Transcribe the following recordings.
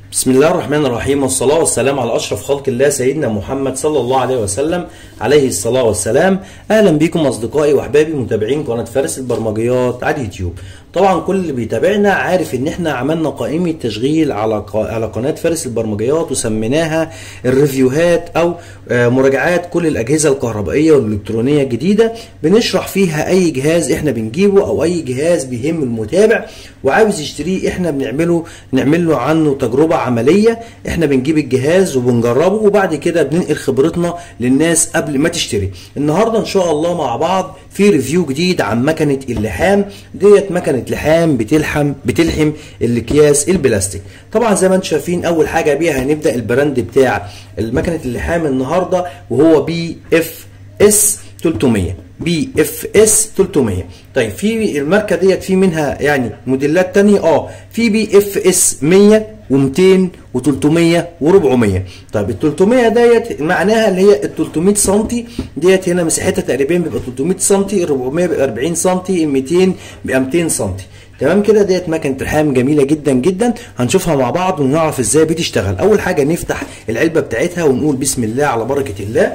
بسم الله الرحمن الرحيم والصلاة والسلام على أشرف خلق الله سيدنا محمد صلى الله عليه وسلم عليه الصلاة والسلام أهلا بكم أصدقائي وأحبابي متابعين قناة فارس البرمجيات على اليوتيوب طبعا كل اللي بيتابعنا عارف ان احنا عملنا قائمة تشغيل على ق- على قناة فارس البرمجيات وسميناها الريفيوهات او آه، مراجعات كل الاجهزة الكهربائية والالكترونية الجديدة بنشرح فيها اي جهاز احنا بنجيبه او اي جهاز بيهم المتابع وعاوز يشتريه احنا بنعمله نعمل له عنه تجربة عملية احنا بنجيب الجهاز وبنجربه وبعد كده بننقل خبرتنا للناس قبل ما تشتري النهارده ان شاء الله مع بعض في ريفيو جديد عن مكنه اللحام ديت مكنه لحام بتلحم بتلحم الاكياس البلاستيك طبعا زي ما انتم شايفين اول حاجه بيها هنبدا البراند بتاع مكنه اللحام النهارده وهو بي اف اس 300 بي اف اس 300 طيب في الماركه ديت في منها يعني موديلات تانية اه في بي اف اس 100 و200 و300 و400 طيب ال 300 ديت معناها اللي هي ال 300 سم ديت هنا مساحتها تقريبا بيبقى 300 سم ال 400 بيبقى 40 سم ال 200 بيبقى 200 سم تمام كده ديت مكنه رحام جميله جدا جدا هنشوفها مع بعض ونعرف ازاي بتشتغل اول حاجه نفتح العلبه بتاعتها ونقول بسم الله على بركه الله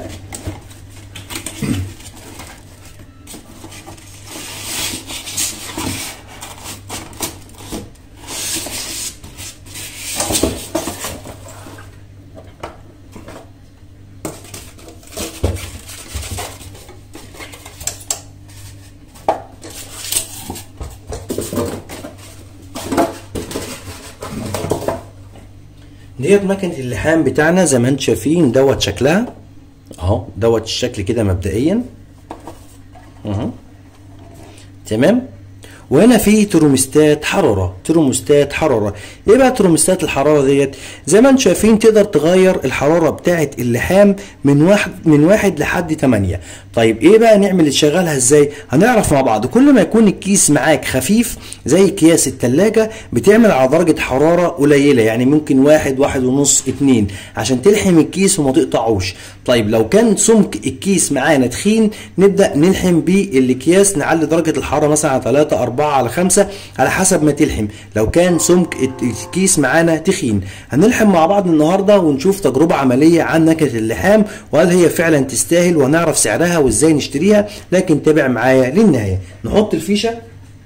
ديت مكنه اللحام بتاعنا زي ما انتم شايفين دوت شكلها اهو دوت الشكل كده مبدئيا اهو تمام وهنا في ترومستات حراره ترومستات حراره ايه بقى ترومستات الحراره ديت زي ما انتم شايفين تقدر تغير الحراره بتاعه اللحام من واحد من واحد لحد 8 طيب ايه بقى نعمل تشغلها ازاي هنعرف مع بعض كل ما يكون الكيس معاك خفيف زي اكياس التلاجة بتعمل على درجة حرارة قليلة يعني ممكن واحد واحد ونص اتنين عشان تلحم الكيس وما تقطعوش طيب لو كان سمك الكيس معانا تخين نبدأ نلحم بيه الاكياس نعلي درجة الحرارة مثلا على 3 4 على 5 على حسب ما تلحم لو كان سمك الكيس معانا تخين هنلحم مع بعض النهاردة ونشوف تجربة عملية عن نكهة اللحام وهل هي فعلا تستاهل وهنعرف سعرها وازاي نشتريها لكن تابع معايا للنهاية نحط الفيشة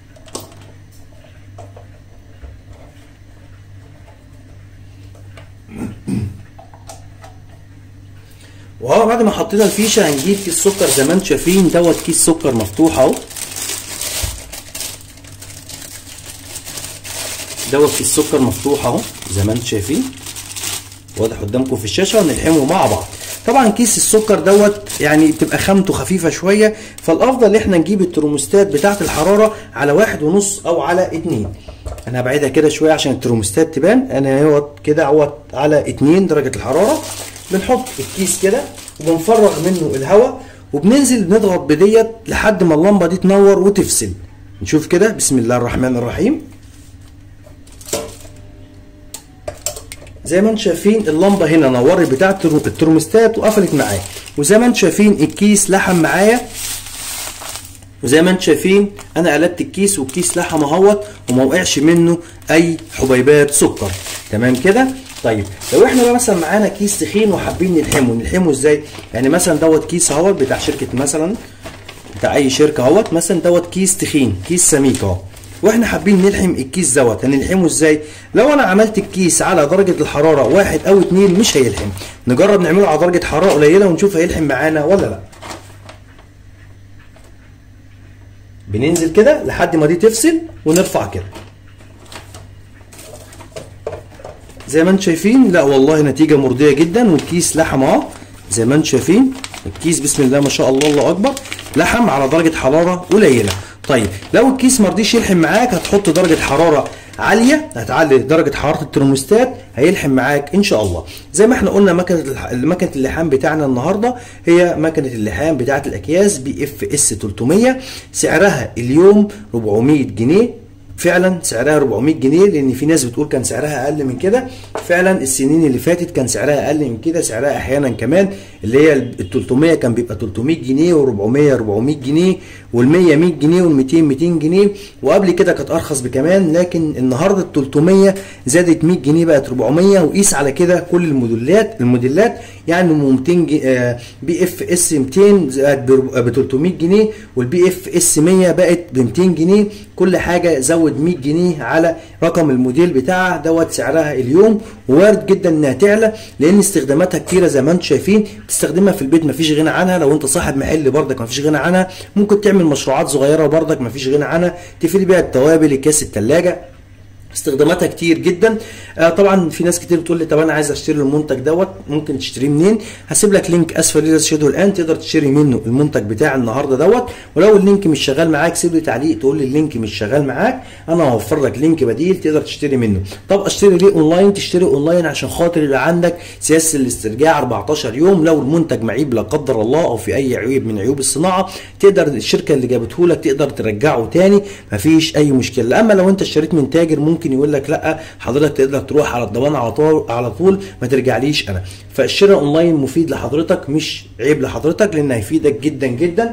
وهو بعد ما حطينا الفيشه هنجيب كيس سكر زي ما انتم شايفين دوت كيس سكر مفتوح اهو دوت كيس سكر مفتوح اهو زي ما انتم شايفين واضح قدامكم في الشاشه ونلحمه مع بعض طبعا كيس السكر دوت يعني بتبقى خامته خفيفه شويه فالافضل ان احنا نجيب الترموستات بتاعه الحراره على واحد ونص او على اتنين انا هبعدها كده شويه عشان الترموستات تبان انا اهوت كده اهوت على اتنين درجه الحراره بنحط الكيس كده وبنفرغ منه الهواء وبننزل نضغط بديت لحد ما اللمبه دي تنور وتفصل نشوف كده بسم الله الرحمن الرحيم زي ما انتم شايفين اللمبه هنا نورت بتاعه الترموستات وقفلت معايا وزي ما انتم شايفين الكيس لحم معايا وزي ما انتم شايفين انا قلبت الكيس والكيس لحم اهوت وما وقعش منه اي حبيبات سكر تمام كده طيب لو احنا بقى مثلا معانا كيس تخين وحابين نلحمه نلحمه ازاي يعني مثلا دوت كيس اهوت بتاع شركه مثلا بتاع اي شركه اهوت مثلا دوت كيس تخين كيس سميك اهو واحنا حابين نلحم الكيس دوت هنلحمه ازاي لو انا عملت الكيس على درجه الحراره واحد او اتنين مش هيلحم نجرب نعمله على درجه حراره قليله ونشوف هيلحم معانا ولا لا بننزل كده لحد ما دي تفصل ونرفع كده زي ما انتم شايفين لا والله نتيجه مرضيه جدا والكيس لحم اهو زي ما انتم شايفين الكيس بسم الله ما شاء الله الله اكبر لحم على درجه حراره قليله طيب لو الكيس ما رضيش يلحم معاك هتحط درجه حراره عاليه هتعلي درجه حراره الترموستات هيلحم معاك ان شاء الله زي ما احنا قلنا مكنه الح- مكنه اللحام بتاعنا النهارده هي مكنه اللحام بتاعه الاكياس بي اف اس 300 سعرها اليوم 400 جنيه فعلا سعرها 400 جنيه لان في ناس بتقول كان سعرها اقل من كده فعلا السنين اللي فاتت كان سعرها اقل من كده سعرها احيانا كمان اللي هي ال 300 كان بيبقى 300 جنيه و400 400 جنيه وال 100 100 جنيه وال 200 200 جنيه وقبل كده كانت ارخص بكمان لكن النهارده ال 300 زادت 100 جنيه بقت 400 وقيس على كده كل الموديلات الموديلات يعني 200 بي اف اس 200 ب 300 جنيه والبي اف اس 100 بقت ب 200 جنيه كل حاجه زود 100 جنيه على رقم الموديل بتاعها دوت سعرها اليوم وارد جدا انها تعلى لان استخداماتها كتيره زي ما انتم شايفين تستخدمها في البيت مفيش غنى عنها لو انت صاحب محل بردك مفيش غنى عنها ممكن تعمل مشروعات صغيره بردك مفيش غنى عنها تفيد بيها التوابل اكياس الثلاجه استخداماتها كتير جدا آه طبعا في ناس كتير بتقول لي طب انا عايز اشتري المنتج دوت ممكن تشتريه منين هسيب لك لينك اسفل الشاشة الان تقدر تشتري منه المنتج بتاع النهارده دوت ولو اللينك مش شغال معاك سيب لي تعليق تقول لي اللينك مش شغال معاك انا هوفر لك لينك بديل تقدر تشتري منه طب اشتري ليه اونلاين تشتري اونلاين عشان خاطر يبقى عندك سياسه الاسترجاع 14 يوم لو المنتج معيب لا قدر الله او في اي عيب من عيوب الصناعه تقدر الشركه اللي جابته لك تقدر ترجعه تاني مفيش اي مشكله اما لو انت اشتريت من تاجر ممكن يقول لك لا حضرتك تقدر تروح على الضمان على طول على طول ما ترجعليش انا فالشراء اونلاين مفيد لحضرتك مش عيب لحضرتك لان هيفيدك جدا جدا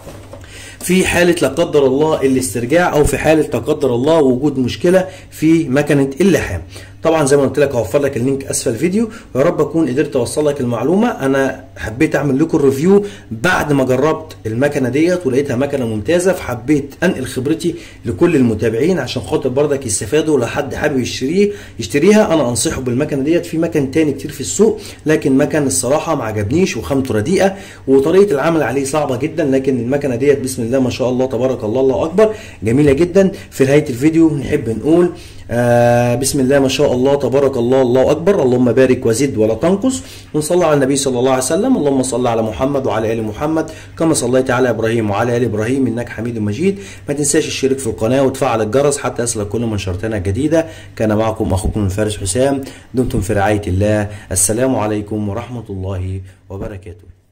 في حالة لا قدر الله الاسترجاع او في حالة لا قدر الله وجود مشكلة في مكنة اللحام طبعا زي ما قلت لك هوفر لك اللينك اسفل الفيديو ويا رب اكون قدرت اوصل لك المعلومه انا حبيت اعمل لكم الريفيو بعد ما جربت المكنه ديت ولقيتها مكنه ممتازه فحبيت انقل خبرتي لكل المتابعين عشان خاطر برضك يستفادوا لو حد حابب يشتريه يشتريها انا انصحه بالمكنه ديت في مكن تاني كتير في السوق لكن مكن الصراحه ما عجبنيش وخامته رديئه وطريقه العمل عليه صعبه جدا لكن المكنه ديت بسم الله ما شاء الله تبارك الله الله اكبر جميله جدا في نهايه الفيديو نحب نقول آه بسم الله ما شاء الله تبارك الله الله اكبر اللهم بارك وزد ولا تنقص ونصلي على النبي صلى الله عليه وسلم اللهم صل على محمد وعلى ال محمد كما صليت على ابراهيم وعلى ال ابراهيم انك حميد مجيد ما تنساش الشريك في القناه وتفعل الجرس حتى يصلك كل منشوراتنا الجديده كان معكم اخوكم الفارس حسام دمتم في رعايه الله السلام عليكم ورحمه الله وبركاته